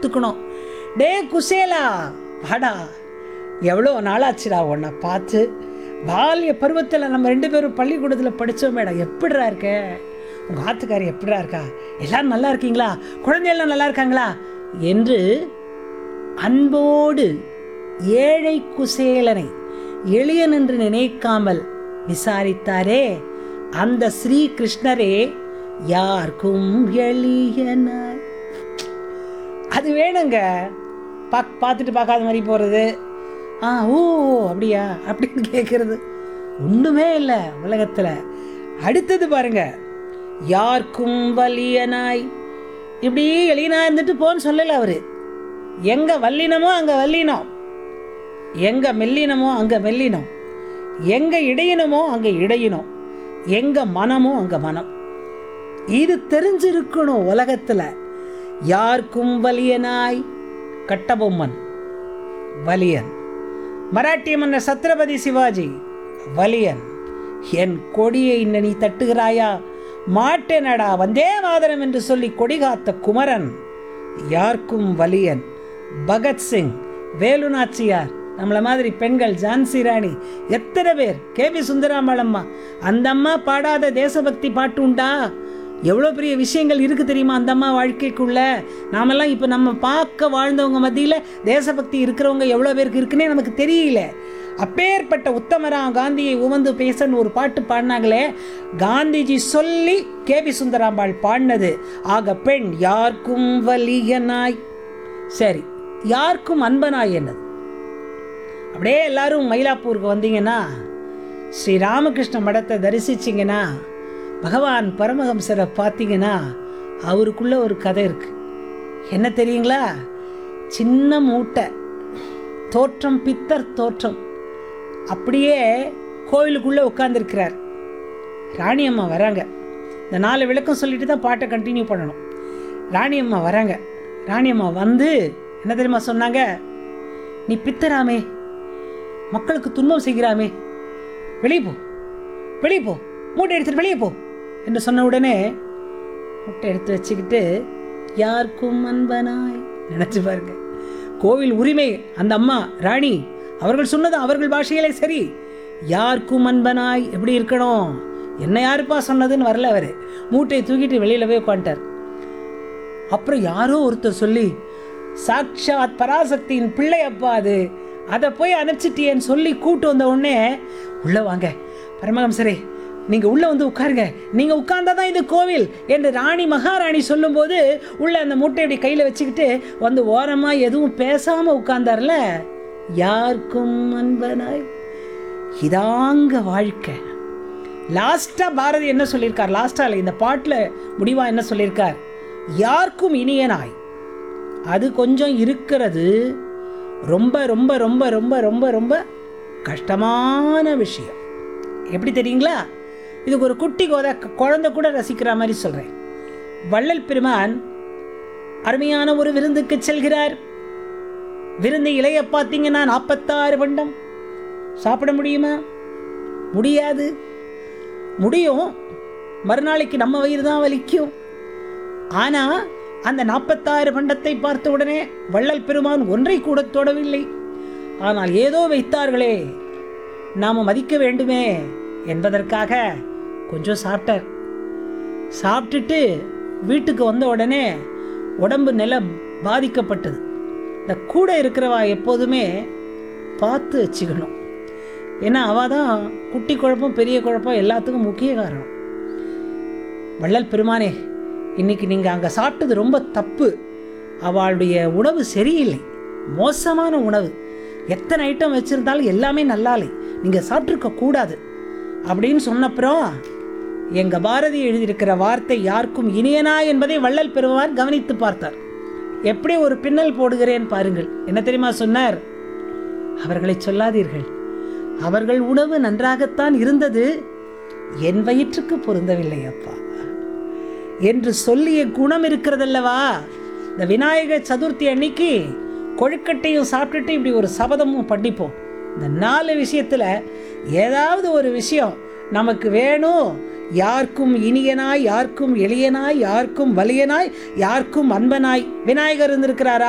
ஒத்துக்கணும் டே குசேலா வாடா எவ்வளோ நாளாச்சுடா உன்னை பார்த்து பால்ய பருவத்தில் நம்ம ரெண்டு பேரும் பள்ளிக்கூடத்தில் படித்தோம் மேடம் எப்படிடா இருக்க உங்கள் ஆத்துக்காரி எப்படிடா இருக்கா எல்லாரும் நல்லா இருக்கீங்களா குழந்தையெல்லாம் நல்லா இருக்காங்களா என்று அன்போடு ஏழை குசேலனை எளியன் என்று நினைக்காமல் விசாரித்தாரே அந்த ஸ்ரீ கிருஷ்ணரே யாருக்கும் எளியனாய் அது வேணுங்க பாக் பார்த்துட்டு பார்க்காத மாதிரி போகிறது ஆ ஓ அப்படியா அப்படின்னு கேட்குறது ஒன்றுமே இல்லை உலகத்தில் அடுத்தது பாருங்க யாருக்கும் வலியனாய் இப்படி எளியனா இருந்துட்டு போன்னு சொல்லலை அவர் எங்கே வல்லினமோ அங்கே வல்லினம் எங்கே மெல்லினமோ அங்கே மெல்லினம் எங்கே இடையினமோ அங்கே இடையினம் எங்கே மனமோ அங்கே மனம் இது தெரிஞ்சிருக்கணும் உலகத்தில் யாருக்கும் வலியனாய் கட்டபொம்மன் வலியன் மராட்டிய மன்னர் சத்ரபதி சிவாஜி வலியன் என் கொடியை இன்ன நீ தட்டுகிறாயா மாட்டேனடா வந்தே மாதரம் என்று சொல்லி கொடி காத்த குமரன் யாருக்கும் வலியன் பகத்சிங் வேலு நாச்சியார் நம்மள மாதிரி பெண்கள் ஜான்சி ராணி எத்தனை பேர் கே பி சுந்தராம்பாள் அம்மா அந்த அம்மா பாடாத தேசபக்தி பாட்டு உண்டா எவ்வளோ பெரிய விஷயங்கள் இருக்குது தெரியுமா அந்த அம்மா வாழ்க்கைக்குள்ள நாமெல்லாம் இப்போ நம்ம பார்க்க வாழ்ந்தவங்க மத்தியில் தேசபக்தி இருக்கிறவங்க எவ்வளோ பேருக்கு இருக்குன்னே நமக்கு தெரியல அப்பேற்பட்ட உத்தமரா காந்தியை உவந்து பேசன்னு ஒரு பாட்டு பாடினாங்களே காந்திஜி சொல்லி கே பி சுந்தராம்பாள் பாடினது ஆக பெண் யாருக்கும் வலியனாய் சரி யாருக்கும் அன்பனாய் என்னது அப்படியே எல்லாரும் மயிலாப்பூருக்கு வந்தீங்கன்னா ஸ்ரீ ராமகிருஷ்ண மடத்தை தரிசிச்சிங்கன்னா பகவான் பரமஹம்சரை பார்த்தீங்கன்னா அவருக்குள்ள ஒரு கதை இருக்கு என்ன தெரியுங்களா சின்ன மூட்டை தோற்றம் பித்தர் தோற்றம் அப்படியே கோயிலுக்குள்ளே உட்காந்துருக்கிறார் ராணியம்மா வராங்க இந்த நாலு விளக்கம் சொல்லிட்டு தான் பாட்டை கண்டினியூ பண்ணணும் ராணியம்மா வராங்க ராணியம்மா வந்து என்ன தெரியுமா சொன்னாங்க நீ பித்தராமே மக்களுக்கு துன்பம் செய்கிறாமே வெளியே போ வெளியே போ மூட்டை எடுத்துட்டு வெளியே போ என்று சொன்ன உடனே மூட்டை எடுத்து வச்சுக்கிட்டு யாருக்கும் அன்பனாய் நினைச்சு பாருங்க கோவில் உரிமை அந்த அம்மா ராணி அவர்கள் சொன்னது அவர்கள் பாஷையிலே சரி யாருக்கும் அன்பனாய் எப்படி இருக்கணும் என்ன யாருப்பா சொன்னதுன்னு வரல அவர் மூட்டையை தூக்கிட்டு வெளியில போய் உட்காந்துட்டார் அப்புறம் யாரோ ஒருத்தர் சொல்லி சாக்ஷாத் பராசக்தியின் பிள்ளை அப்பா அது அதை போய் அனுப்பிச்சிட்டியேன்னு சொல்லி கூட்டு வந்த உடனே உள்ள வாங்க பரமஹம்சரே நீங்க உள்ள வந்து உட்காருங்க நீங்க உட்கார்ந்தா தான் இது கோவில் என்று ராணி மகாராணி சொல்லும்போது உள்ள அந்த மூட்டை இப்படி கையில வச்சுக்கிட்டு வந்து ஓரமா எதுவும் பேசாம உட்கார்ந்தார்ல யாருக்கும் அன்பனாய் இதாங்க வாழ்க்கை லாஸ்டா பாரதி என்ன சொல்லியிருக்கார் லாஸ்டா இந்த பாட்டில் முடிவா என்ன சொல்லியிருக்கார் யாருக்கும் இனியனாய் அது கொஞ்சம் இருக்கிறது ரொம்ப ரொம்ப ரொம்ப ரொம்ப ரொம்ப ரொம்ப கஷ்டமான விஷயம் எப்படி தெரியுங்களா இதுக்கு ஒரு குட்டி கோத குழந்தை கூட ரசிக்கிற மாதிரி சொல்கிறேன் வள்ளல் பெருமான் அருமையான ஒரு விருந்துக்கு செல்கிறார் விருந்து இலைய பார்த்தீங்கன்னா நாற்பத்தாறு பண்டம் சாப்பிட முடியுமா முடியாது முடியும் மறுநாளைக்கு நம்ம வயிறு தான் வலிக்கும் ஆனா அந்த நாற்பத்தாறு பண்டத்தை பார்த்த உடனே வள்ளல் பெருமான் ஒன்றை கூட தொடவில்லை ஆனால் ஏதோ வைத்தார்களே நாம மதிக்க வேண்டுமே என்பதற்காக கொஞ்சம் சாப்பிட்டார் சாப்பிட்டுட்டு வீட்டுக்கு வந்த உடனே உடம்பு நில பாதிக்கப்பட்டது இந்த கூட இருக்கிறவா எப்போதுமே பார்த்து வச்சுக்கணும் ஏன்னா அவள் தான் குட்டி குழப்பம் பெரிய குழப்பம் எல்லாத்துக்கும் முக்கிய காரணம் வள்ளல் பெருமானே இன்னைக்கு நீங்கள் அங்கே சாப்பிட்டது ரொம்ப தப்பு அவளுடைய உணவு சரியில்லை மோசமான உணவு எத்தனை ஐட்டம் வச்சுருந்தாலும் எல்லாமே நல்லா இல்லை நீங்கள் சாப்பிட்ருக்க கூடாது அப்படின்னு சொன்னப்புறம் எங்கள் பாரதி எழுதியிருக்கிற வார்த்தை யாருக்கும் இனியனா என்பதை வள்ளல் பெருமான் கவனித்து பார்த்தார் எப்படி ஒரு பின்னல் போடுகிறேன் பாருங்கள் என்ன தெரியுமா சொன்னார் அவர்களை சொல்லாதீர்கள் அவர்கள் உணவு நன்றாகத்தான் இருந்தது என் வயிற்றுக்கு பொருந்தவில்லை அப்பா என்று சொல்லிய குணம் இருக்கிறதல்லவா இந்த விநாயகர் சதுர்த்தி அன்னைக்கு கொழுக்கட்டையும் சாப்பிட்டுட்டு இப்படி ஒரு சபதமும் படிப்போம் இந்த நாலு விஷயத்துல ஏதாவது ஒரு விஷயம் நமக்கு வேணும் யாருக்கும் இனியனாய் யாருக்கும் எளியனாய் யாருக்கும் வலியனாய் யாருக்கும் அன்பனாய் விநாயகர் இருந்திருக்கிறாரா